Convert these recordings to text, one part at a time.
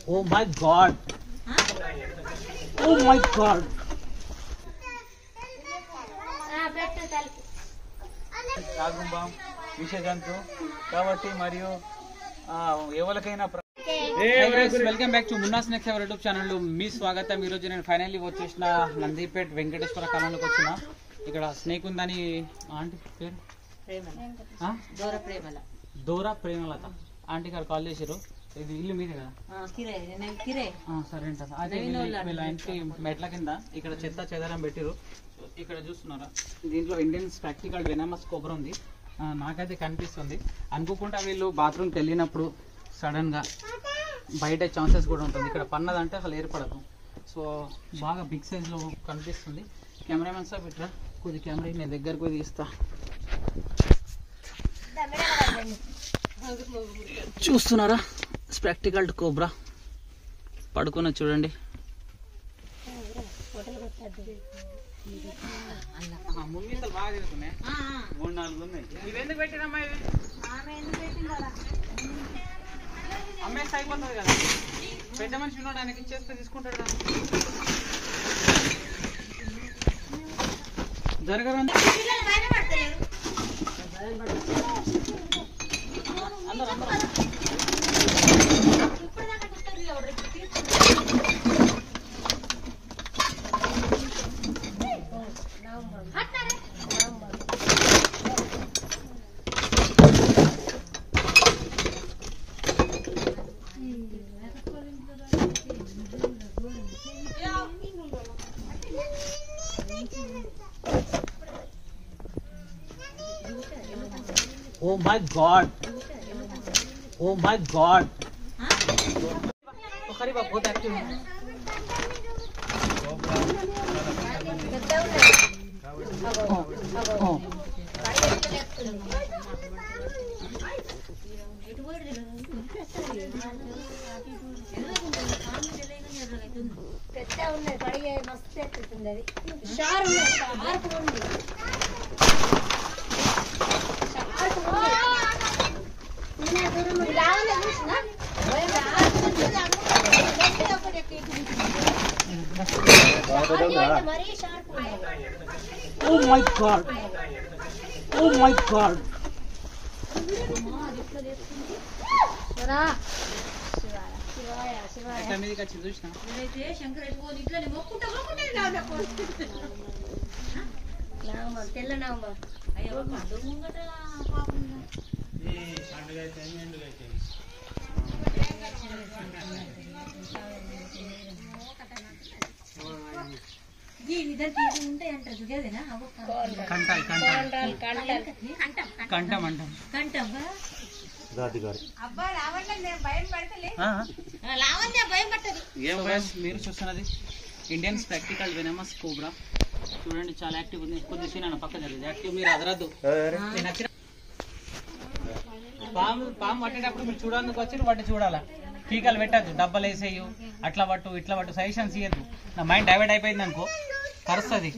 Oh my god. Oh my god. నాగుంబం విషజంతు కాబట్టి మరియు ఆ, ఎవరికైనా ప్ర- welcome back to Munna snacks our YouTube channel మీ స్వాగతం ఈ రోజు నేను ఫైనల్లీ వచ్చేసిన నందిపేట్ వెంకటేశ్వర కాలంలోకి వచ్చిన ఇక్కడ స్నేక్ ఉందని ఆంటీ పేరు ఆ? దూర ప్రేమల దూరా ప్రేమలత ఆంటీ గారు కాల్ చేశారు ఇది ఇల్లు మీదే కదా కిరే నేను కిరే ఆ, సరే అంట అదే నవీన్ వీళ్ళ- వాళ్ళు వీళ్ళ ఇంటి మెట్ల కింద ఇక్కడ చెత్త చెదరం పెట్టిరు ఇక్కడ చూస్తున్నారా దీంట్లో ఇండియన్ ప్రాక్టికల్ వెనమస్ కొబ్బరి ఉంది ఆ, నాకైతే కనిపిస్తుంది అనుకోకుండా వీళ్ళు బాత్రూమ్కి వెళ్ళినప్పుడు సడన్ గా బయట ఛాన్సెస్ కూడా ఉంటుంది ఇక్కడ పన్నదంటే అసలు ఏర్పడదు సో బాగా బిగ్ సైజ్ లో కనిపిస్తుంది కెమెరామెన్ సార్ ఇట్లా కొద్ది కెమెరా నేను దగ్గరకు పోయి తీస్తా చూస్తున్నారా స్పెక్టికల్ కోబ్రా పడుకున్న చూడండి మున్నిసలు బాగా తిరుగుతున్నాయి మూడు నాలుగు ఉన్నాయి ఇవి ఎందుకు పెట్టినమ్మా ఇవి అమ్మేస్తే అయిపోతుంది కదా పెద్ద మనిషి ఉన్నాడు ఆయనకి ఇచ్చేస్తే తీసుకుంటాడు కదా. జరగదండి అందరూ అందరూ Oh my god. Oh my god. तो खरी बात बहुत एक्टिव है ओ, పెద్ద ఉన్నది కడిగే మస్తు ఎక్కుతుంది అది షార్ ఉన్నది షార్ప్ ఉంది షార్ప్ ఉంది నేను దూరం ఉంది. రావాలి చూసినా ఓయ్ షార్ప్ ఉంటుంది, అమ్ముతుంది. గట్టి ఒకటి ఎక్కి ఇటు ఉంటుంది. షార్ప్ అంటే మరీ షార్ప్ ఉన్నది. oh my god. Oh my god. రా. శివాయ శివాయ శివాయ ఎట్లా మీదకి వచ్చి చూసిన నేనైతే శంకరేష్ పోని ఇట్లనే మొక్కుంటా మొక్కుంటే నామం నామం తెల్ల నామం అయ్యో పండు ముంగట పాపం ఈ విధంగా ఉంటాయి అంటారు కదేనా కంటాలు కంటాలు కంటాలు కంటాలు కంటం కంఠం అంటాం కంటం ఆ? లావణ్య భయం పట్టదు So guys, మీరు చూస్తున్నది ఇండియన్ ప్రాక్టికల్ వెనమస్ కోబ్రా చూడండి చాలా యాక్టివ్ ఉంది కొద్ది సీన్ పక్క జరిగింది యాక్టివ్ మీరు అదరద్దు నేను వచ్చిన పాము పాము పట్టేటప్పుడు మీరు చూడడానికి వచ్చి వాటి చూడాలా టీకాలు పెట్టద్దు డబ్బలు వేసేయు అట్లా పట్టు ఇట్లా పట్టు సజెషన్స్ ఇవ్వద్దు నా మైండ్ డైవర్ట్ అయిపోయింది అనుకో కరుస్తుంది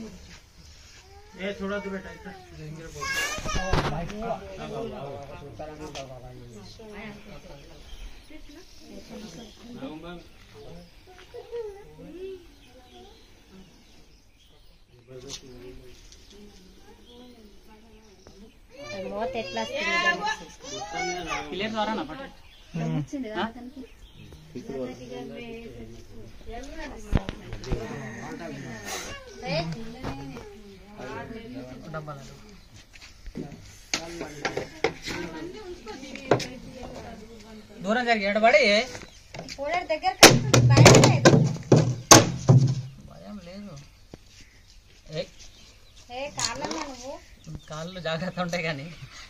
మోత ఎట్లా వస్తుంది పిల్లల ద్వారా నా పట్టు ఆ? డబ్బాలు దూరం జరిగి ఎడబడి కూలర్ దగ్గర కలుస్తుంది బయట లేదు భయం లేదు ఏ ఏ కాళ్ళన్నా నువ్వు కాళ్ళు జాగ్రత్త ఉంటాయి కానీ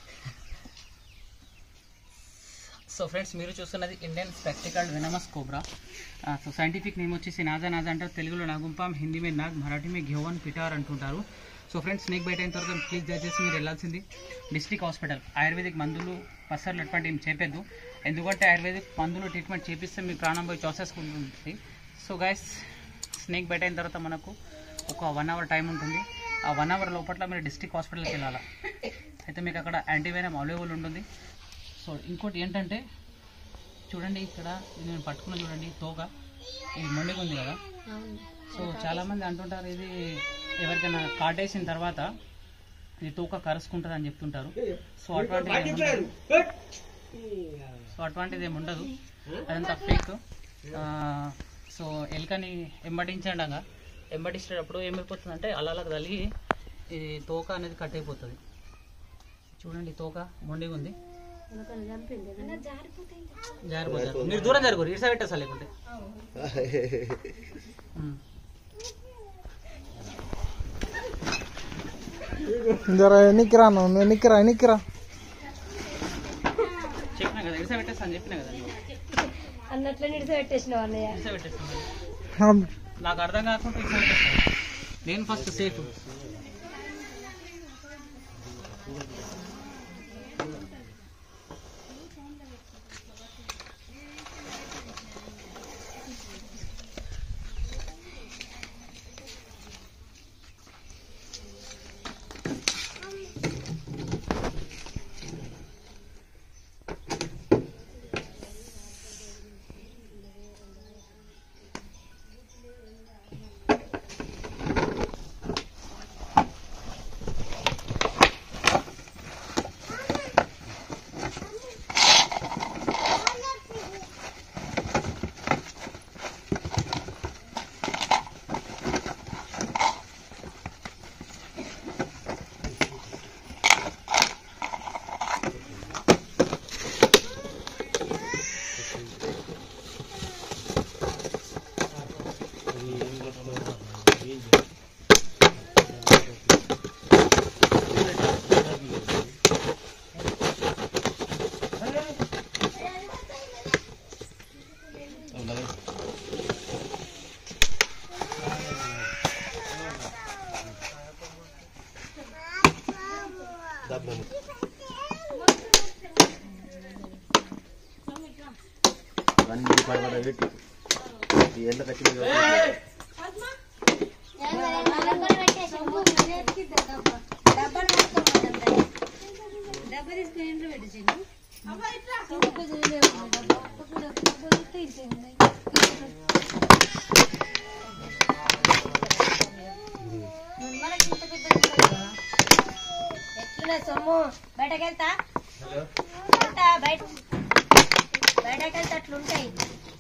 సో ఫ్రెండ్స్ మీరు చూస్తున్నది Indian spectacle venomous cobra so scientific name వచ్చేసి నాజా నాజా అంటారు తెలుగులో నాగుంపాం హిందీ మీద నాగ్ మరాఠీ మీద ఘెవన్ పిటార్ అంటుంటారు సో ఫ్రెండ్స్ స్నేక్ బయట అయిన తర్వాత ప్లీజ్ దయచేసి మీరు వెళ్ళాల్సింది డిస్ట్రిక్ట్ హాస్పిటల్ ఆయుర్వేదిక్ మందులు పసర్లు అటువంటి ఏం చెప్పేద్దు ఎందుకంటే ఆయుర్వేదిక్ మందులు ట్రీట్మెంట్ చేపిస్తే మీ ప్రాణం పోయి చాసెస్ ఉంటుంది సో గైస్ స్నేక్ బయట అయిన తర్వాత మనకు ఒక వన్ అవర్ టైం ఉంటుంది ఆ వన్ అవర్ లోపల మీరు డిస్ట్రిక్ట్ హాస్పిటల్కి వెళ్ళాలి అయితే మీకు అక్కడ యాంటీవైనం అవైలబుల్ ఉంటుంది సో ఇంకోటి ఏంటంటే చూడండి ఇక్కడ ఇది నేను పట్టుకున్న చూడండి తోక ఇది మొండిగా ఉంది కదా అవును సో చాలా మంది అంటుంటారు ఇది ఎవరికైనా కాటేసిన తర్వాత ఇది తోక కరుసుకుంటుంది అని చెప్తుంటారు సో అటువంటిది ఏమి ఉండదు. సో అటువంటిది ఏమి ఉండదు అదంతా ఫేక్ సో ఎలుకని ఎంబడించండగా ఎంబడించేటప్పుడు ఏమైపోతుందంటే అలా అలా తగిలి ఈ తోక అనేది కట్ అయిపోతుంది చూడండి తోక మొండిగా ఉంది ఎందుకని చంపింది అన్న జారిపోతాయి జారిపోతుంది మీరు దూరం జరుగురు ఇటు సైడ్ పెట్టేసా లేకుంటే ఉమ్. జర ఎన్నికిరా నువ్వు ఎన్నికిరా ఎన్నికిరా చెప్పినా కదా ఇటు సైడ్ పెట్టేస్తా అని చెప్పినా కదా నేను. అన్నట్లే నిడిసి పెట్టేసినావు అన్నయ్య ఇటు సైడ్ పెట్టేస్తాను నాకు అర్థం కాకుండా ఇటు సైడ్ పెట్టేస్తాను నేను ఫస్ట్ సేఫ్ డబ్బా తీసుకుని ఇంట్లో పెట్టేసిండు ఒక్క చేయలేదు డబ్బా ఒక్క డబ్బా తీస్తే ఇచ్చేసింది ఎట్లున్నా సొమ్ము బయటకు వెళ్తా వెళ్తా బయట బయటకు వెళ్తే అట్లుంటాయి